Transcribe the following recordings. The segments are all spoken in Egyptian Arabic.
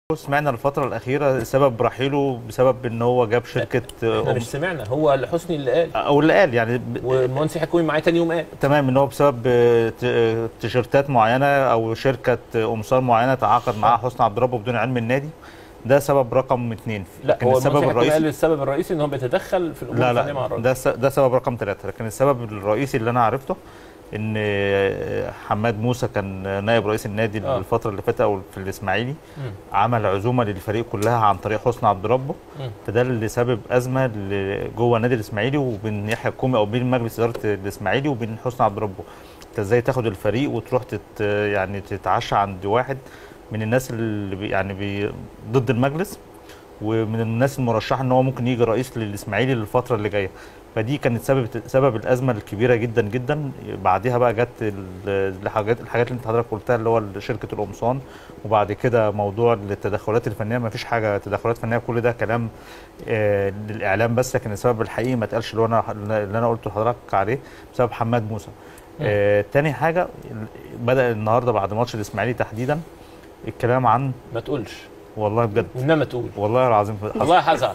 سمعنا الفترة الأخيرة سبب رحيله بسبب إن هو جاب شركة احنا أم مش سمعنا هو حسني اللي قال أو اللي قال يعني ب- والمهندس حكومي معاه تاني يوم قال تمام إن هو بسبب ت- تيشيرتات معينة أو شركة قمصان معينة تعاقد معاها حسني عبد ربه بدون علم النادي ده سبب رقم اثنين لا لكن هو السبب المهندس حكومي قال الرئيسي السبب الرئيسي ان هو بيتدخل في الامور لا الفنيه مع لا الراجل ده س- ده سبب رقم ثلاثة لكن السبب الرئيسي اللي أنا عرفته إن حماد موسى كان نائب رئيس النادي آه. الفترة اللي فاتت أو في الإسماعيلي مم. عمل عزومة للفريق كلها عن طريق حسني عبد ربه مم. فده اللي سبب ازمه ل- جوه النادي الاسماعيلي وبين يحيى الكومي او بين مجلس اداره الاسماعيلي وبين حسني عبد ربه انت ازاي تاخد الفريق وتروح تت يعني تتعشى عند واحد من الناس اللي بي يعني بي ضد المجلس ومن الناس المرشحه ان هو ممكن يجي رئيس للاسماعيلي للفتره اللي جايه فدي كانت سبب سبب الازمه الكبيره جدا جدا بعدها بقى جت ال- الحاجات الحاجات اللي انت حضرتك قلتها اللي هو شركه القمصان وبعد كده موضوع التدخلات الفنيه ما فيش حاجه تدخلات فنيه كل ده كلام آه، للاعلام بس لكن السبب الحقيقي ما اتقالش اللي هو انا اللي انا قلته لحضرتك عليه بسبب حماد موسى آه تاني حاجه بدا النهارده بعد ماتش الاسماعيلي تحديدا الكلام عن ما تقولش والله بجد انما تقول والله العظيم حصل والله هزعل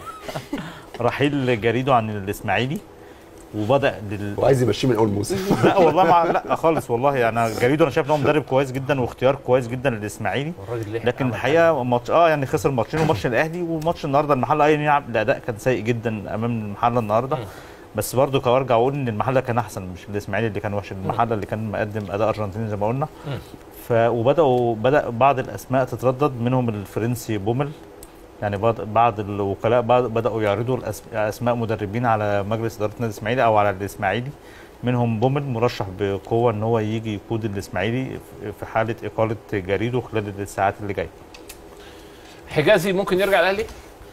رحيل جريده عن الاسماعيلي وبدا لل... وعايز يمشيه من اول موسم لا والله مع... لا خالص والله يعني جريده انا شايف ان هو مدرب كويس جدا واختيار كويس جدا للاسماعيلي الراجل ليه لكن عمل الحقيقه ماتش اه يعني خسر ماتشين وماتش الاهلي وماتش النهارده المحله اي نعم الاداء كان سيء جدا امام المحله النهارده مم. بس برضه كارجع اقول ان المحله كان احسن مش الاسماعيلي اللي كان وحش المحله اللي كان مقدم اداء ارجنتيني زي ما قلنا مم. ف وبداوا بدا بعض الاسماء تتردد منهم الفرنسي بومل يعني بعض بعض الوكلاء بعض بداوا يعرضوا الأس- اسماء مدربين على مجلس اداره النادي الاسماعيلي او على الاسماعيلي منهم بومل مرشح بقوه ان هو يجي يقود الاسماعيلي في حاله اقاله جريده خلال الساعات اللي جايه حجازي ممكن يرجع الاهلي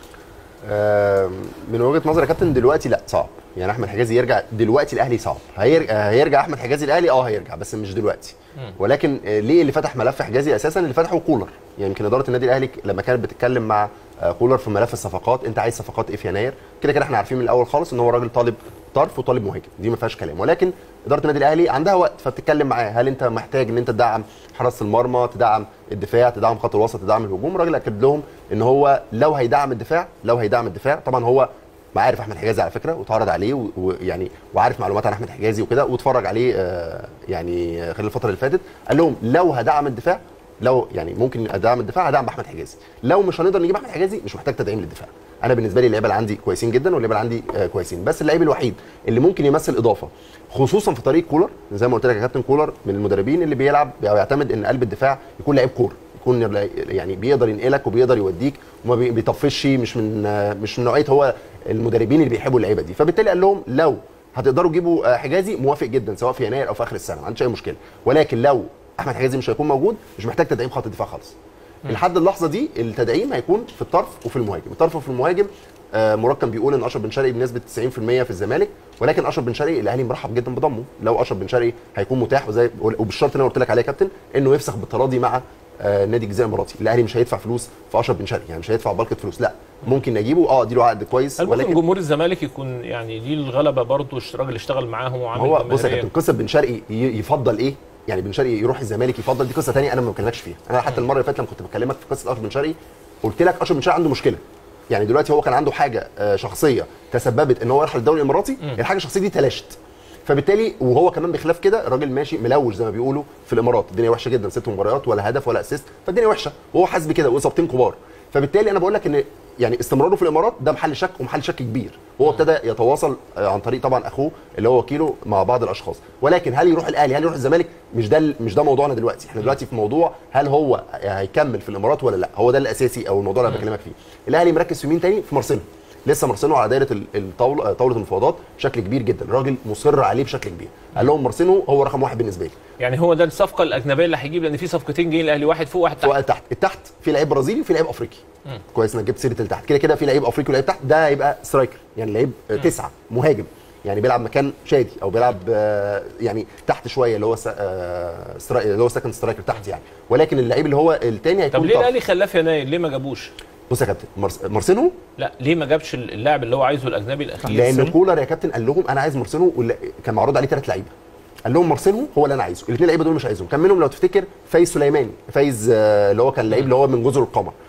آم، من وجهه نظري يا كابتن دلوقتي لا صعب يعني احمد حجازي يرجع دلوقتي الاهلي صعب هيرجع, هيرجع احمد حجازي الاهلي اه هيرجع بس مش دلوقتي مم. ولكن آه، ليه اللي فتح ملف حجازي اساسا اللي فتحه كولر يعني يمكن اداره النادي الاهلي لما كانت بتتكلم مع آه، كولر في ملف الصفقات انت عايز صفقات ايه في يناير كده كده احنا عارفين من الاول خالص ان هو راجل طالب طرف وطالب مهاجم دي ما فيهاش كلام ولكن اداره النادي الاهلي عندها وقت فبتتكلم معاه هل انت محتاج ان انت تدعم حراسه المرمى تدعم الدفاع تدعم خط الوسط تدعم الهجوم الراجل اكد لهم ان هو لو هيدعم الدفاع لو هيدعم الدفاع طبعا هو عارف احمد حجازي على فكره واتعرض عليه و- ويعني وعارف معلومات عن احمد حجازي وكده واتفرج عليه آه، يعني خلال الفتره اللي فاتت قال لهم لو هدعم الدفاع لو يعني ممكن ادعم الدفاع هدعم باحمد حجازي لو مش هنقدر نجيب احمد حجازي مش محتاج تدعيم للدفاع انا بالنسبه لي اللعيبه اللي عندي كويسين جدا واللعيبه اللي عندي آه، كويسين بس اللعيب الوحيد اللي ممكن يمثل اضافه خصوصا في طريق كولر زي ما قلت لك يا كابتن كولر من المدربين اللي بيلعب او يعتمد ان قلب الدفاع يكون لعيب كوره يكون يعني بيقدر ينقلك وبيقدر يوديك وما بي- بيطفش مش من آه، مش من نوعيه هو المدربين اللي بيحبوا اللعيبه دي فبالتالي قال لهم لو هتقدروا تجيبوا آه، حجازي موافق جدا سواء في يناير او في اخر السنه ما عنديش اي مشكله ولكن لو احمد حجازي مش هيكون موجود مش محتاج تدعيم خط الدفاع خالص لحد اللحظه دي التدعيم هيكون في الطرف وفي المهاجم الطرف وفي المهاجم آه، مركب بيقول ان اشرف بن شرقي بنسبه 90% في الزمالك ولكن اشرف بن شرقي الاهلي مرحب جدا بضمه لو اشرف بن شرقي هيكون متاح وزي وبالشرط اللي انا قلت لك عليه يا كابتن انه يفسخ بالتراضي مع آه، نادي الجزيره الاماراتي الاهلي مش هيدفع فلوس في اشرف بن شرقي يعني مش هيدفع بلكه فلوس لا ممكن نجيبه اه اديله عقد كويس هل ممكن ولكن جمهور الزمالك يكون يعني ليه الغلبه برضه الراجل اشتغل معاهم وعامل هو بص يا جماهيرية؟ كابتن قصه بن شرقي ي- يفضل ايه؟ يعني بن شرقي يروح الزمالك يفضل دي قصه ثانيه انا ما بكلمكش فيها انا حتى المره اللي فاتت لما كنت بكلمك في قصه اشرف بن شرقي قلت لك اشرف بن شرقي عنده مشكله يعني دلوقتي هو كان عنده حاجه آه، شخصيه تسببت ان هو يرحل الدوري الاماراتي الحاجه الشخصيه دي تلاشت فبالتالي وهو كمان بخلاف كده الراجل ماشي ملوش زي ما بيقولوا في الامارات الدنيا وحشه جدا ست مباريات ولا هدف ولا اسيست فالدنيا وحشه وهو حاسس بكده واصابتين كبار فبالتالي انا بقول لك ان يعني استمراره في الامارات ده محل شك ومحل شك كبير وهو ابتدى يتواصل آه، عن طريق طبعا اخوه اللي هو وكيله مع بعض الاشخاص ولكن هل يروح الاهلي هل يروح الزمالك مش ده مش ده موضوعنا دلوقتي احنا دلوقتي في موضوع هل هو هيكمل في الامارات ولا لا هو ده الاساسي او الموضوع اللي انا بكلمك فيه الاهلي مركز في مين تاني في مارسيلو لسه مارسينو على دايره ال- الطاوله طاوله المفاوضات بشكل كبير جدا الراجل مصر عليه بشكل كبير قال لهم مارسينو هو رقم واحد بالنسبه لي يعني هو ده الصفقه الاجنبيه اللي هيجيب لان في صفقتين جايين الاهلي واحد فوق واحد تحت فوق تحت التحت في لعيب برازيلي وفي لعيب افريقي كويس انك جبت سيره التحت كده كده في لعيب افريقي ولعيب تحت ده هيبقى سترايكر يعني لعيب آه، تسعه مهاجم يعني بيلعب مكان شادي او بيلعب آه، يعني تحت شويه اللي هو س- آه، سترا- اللي هو سكند سترايكر تحت يعني ولكن اللعيب اللي هو الثاني طب هيكون ليه طرف. الاهلي خلاه في يناير ليه ما جابوش بص يا كابتن مارس- مارسينو لا ليه ما جابش اللاعب اللي هو عايزه الاجنبي الاخير لان كولر يا كابتن قال لهم انا عايز مارسينو ولا- كان معروض عليه ثلاث لعيبه قال لهم مارسينو هو اللي انا عايزه الاثنين لعيبه دول مش عايزهم كان منهم لو تفتكر فايز سليماني فايز آه، اللي هو كان لعيب اللي هو من جزر القمر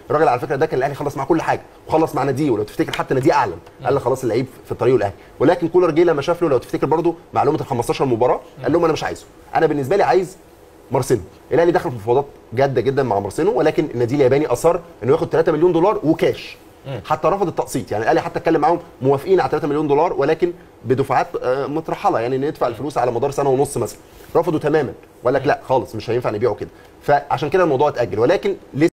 الراجل على فكره ده كان الاهلي خلص معاه كل حاجه وخلص مع ناديه ولو تفتكر حتى ناديه اعلن قال له خلاص اللعيب في الطريق الاهلي ولكن كولر جه لما شاف له لو تفتكر برضو معلومه ال 15 مباراه قال لهم انا مش عايزه انا بالنسبه لي عايز مارسيلو الاهلي دخل في مفاوضات جاده جدا مع مارسيلو ولكن النادي الياباني اصر انه ياخد 3 مليون دولار وكاش حتى رفض التقسيط يعني الاهلي حتى اتكلم معاهم موافقين على 3 مليون دولار ولكن بدفعات آه، مترحله يعني ندفع الفلوس على مدار سنه ونص مثلا رفضوا تماما وقال لك لا خالص مش هينفع نبيعه كده فعشان كده الموضوع اتاجل ولكن لسه